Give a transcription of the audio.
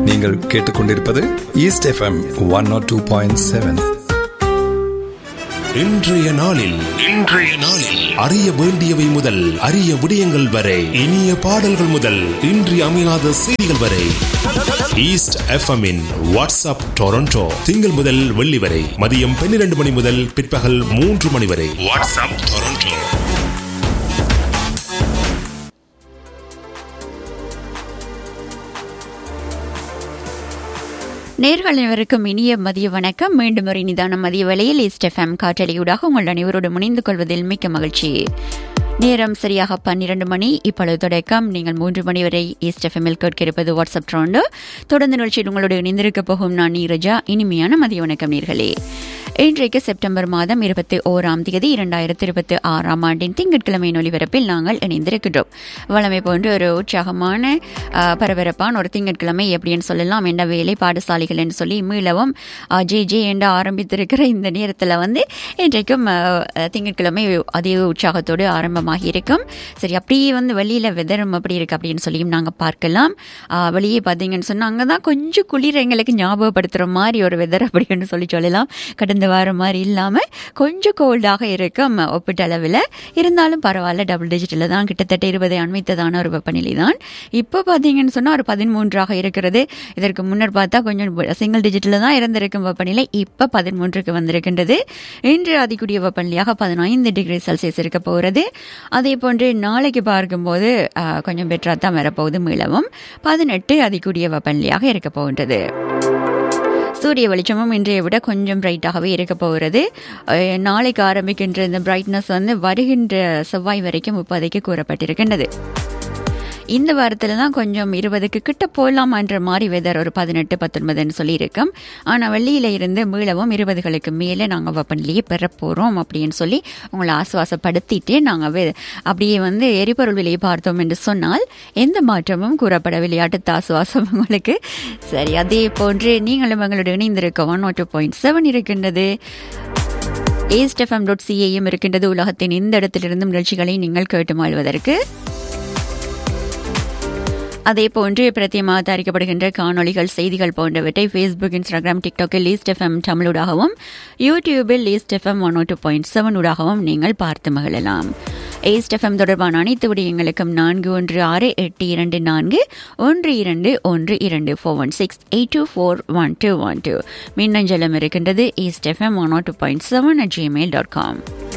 நீங்கள் கேட்டுக்கொண்டிருப்பது East F M one nought two point seven இன்றைய நாளில் இன்றைய நாளில் அறிய வேண்டியவை முதல் அரிய விடயங்கள் வரை இனிய பாடல்கள் முதல் இன்றி அமையாத செய்திகள் வரை ஈஸ்ட் எஃப்எம்மின் வாட்ஸ்அப் டொரண்டோ திங்கள் முதல் வெள்ளி வரை மதியம் பன்னிரண்டு மணி முதல் பிற்பகல் மூன்று மணி வரை வாட்ஸ்அப் டொரண்டோ நேர்கள் அனைவருக்கும் இனிய மதிய வணக்கம் மீண்டும் ஒரு நிதான மதிய வேளையில் ஈஸ்ட் எஃப்எம் காற்றலையூடாக உங்கள் அனைவரோடு முனைந்து கொள்வதில் மிக்க மகிழ்ச்சி நேரம் சரியாக பன்னிரண்டு மணி இப்பொழுது தொடக்கம் நீங்கள் மூன்று மணி வரை ஈஸ்ட் எஃப்எம்மில் கேட்கிருப்பது வாட்ஸ்அப் ட்ரோண்டு தொடர்ந்து நிகழ்ச்சியில் உங்களோடு இணைந்திருக்க போகும் நான் நீரஜா இனிமையான மதிய வணக்கம் நேர்களே இன்றைக்கு செப்டம்பர் மாதம் இருபத்தி ஓராம் தேதி இரண்டாயிரத்தி இருபத்தி ஆறாம் ஆண்டின் திங்கட்கிழமை ஒலிபரப்பில் நாங்கள் இணைந்திருக்கின்றோம் வளமை போன்று ஒரு உற்சாகமான பரபரப்பான ஒரு திங்கட்கிழமை எப்படின்னு சொல்லலாம் என்ன வேலை பாடசாலைகள் என்று சொல்லி மீளவும் ஜே ஜே என்று ஆரம்பித்திருக்கிற இந்த நேரத்தில் வந்து இன்றைக்கும் திங்கட்கிழமை அதே உற்சாகத்தோடு ஆரம்பமாகி இருக்கும் சரி அப்படியே வந்து வெளியில் வெதரும் அப்படி இருக்கு அப்படின்னு சொல்லியும் நாங்கள் பார்க்கலாம் வெளியே பார்த்தீங்கன்னு சொன்னால் அங்கே தான் கொஞ்சம் குளிர் எங்களுக்கு ஞாபகப்படுத்துகிற மாதிரி ஒரு வெதர் அப்படின்னு சொல்லி சொல்லலாம் கடந்த வாரம் மாதிரி இல்லாமல் கொஞ்சம் கோல்டாக இருக்கும் ஒப்பீட்டளவில் இருந்தாலும் பரவாயில்ல டபுள் டிஜிட்டில் தான் கிட்டத்தட்ட இருபதை அண்மைத்ததான ஒரு வெப்பநிலை தான் இப்போ பார்த்தீங்கன்னு சொன்னால் ஒரு பதிமூன்றாக இருக்கிறது இதற்கு முன்னர் பார்த்தா கொஞ்சம் சிங்கிள் டிஜிட்டில் தான் இருந்திருக்கும் வெப்பநிலை இப்போ பதிமூன்றுக்கு வந்திருக்கின்றது இன்று அதிகூடிய வெப்பநிலையாக பதினைந்து டிகிரி செல்சியஸ் இருக்க போகிறது அதே போன்று நாளைக்கு பார்க்கும்போது கொஞ்சம் பெட்டராக தான் வரப்போகுது மீளவும் பதினெட்டு அதிகூடிய வெப்பநிலையாக இருக்க போகின்றது சூரிய வெளிச்சமும் இன்றைய விட கொஞ்சம் பிரைட்டாகவே இருக்க போகிறது நாளைக்கு ஆரம்பிக்கின்ற இந்த பிரைட்னஸ் வந்து வருகின்ற செவ்வாய் வரைக்கும் முப்பதைக்கு கூறப்பட்டிருக்கின்றது இந்த வாரத்தில் தான் கொஞ்சம் இருபதுக்கு கிட்ட போகலாமான்ற மாதிரி வெதர் ஒரு பதினெட்டு பத்தொன்பதுன்னு சொல்லியிருக்கோம் ஆனால் வெள்ளியில் இருந்து மீளவும் இருபதுகளுக்கு மேலே நாங்கள் வெப்பநிலையை பெற போகிறோம் அப்படின்னு சொல்லி உங்களை ஆசுவாசப்படுத்திட்டு நாங்கள் வெ அப்படியே வந்து எரிபொருள் விலையை பார்த்தோம் என்று சொன்னால் எந்த மாற்றமும் கூறப்படவில்லை அடுத்த ஆசுவாசம் உங்களுக்கு சரி அதே போன்று நீங்களும் எங்களோட இணைந்திருக்க ஒன் டூ பாயிண்ட் செவன் இருக்கின்றது ஏஸ்ட் எஃப்எம் டாட் சிஏஎம் இருக்கின்றது உலகத்தின் இந்த இடத்திலிருந்து நிகழ்ச்சிகளை நீங்கள் கேட்டு மாழ்வதற்கு அதே போன்று பிரத்தியமாக தயாரிக்கப்படுகின்ற காணொலிகள் செய்திகள் போன்றவற்றை ஃபேஸ்புக் இன்ஸ்டாகிராம் டிக்டாக்கில் லீஸ்ட் எஃப்எம் தமிழூடாகவும் யூடியூபில் least F M one two point seven ஊடாகவும் நீங்கள் பார்த்து மகிழலாம் ஏஸ்ட் எஃப்எம் தொடர்பான அனைத்து விடயங்களுக்கும் நான்கு ஒன்று ஆறு எட்டு இரண்டு நான்கு ஒன்று இரண்டு ஒன்று இரண்டு four one six eight two four one two one two மின்னஞ்சலம் இருக்கின்றது East F M one two point seven at Gmail dot com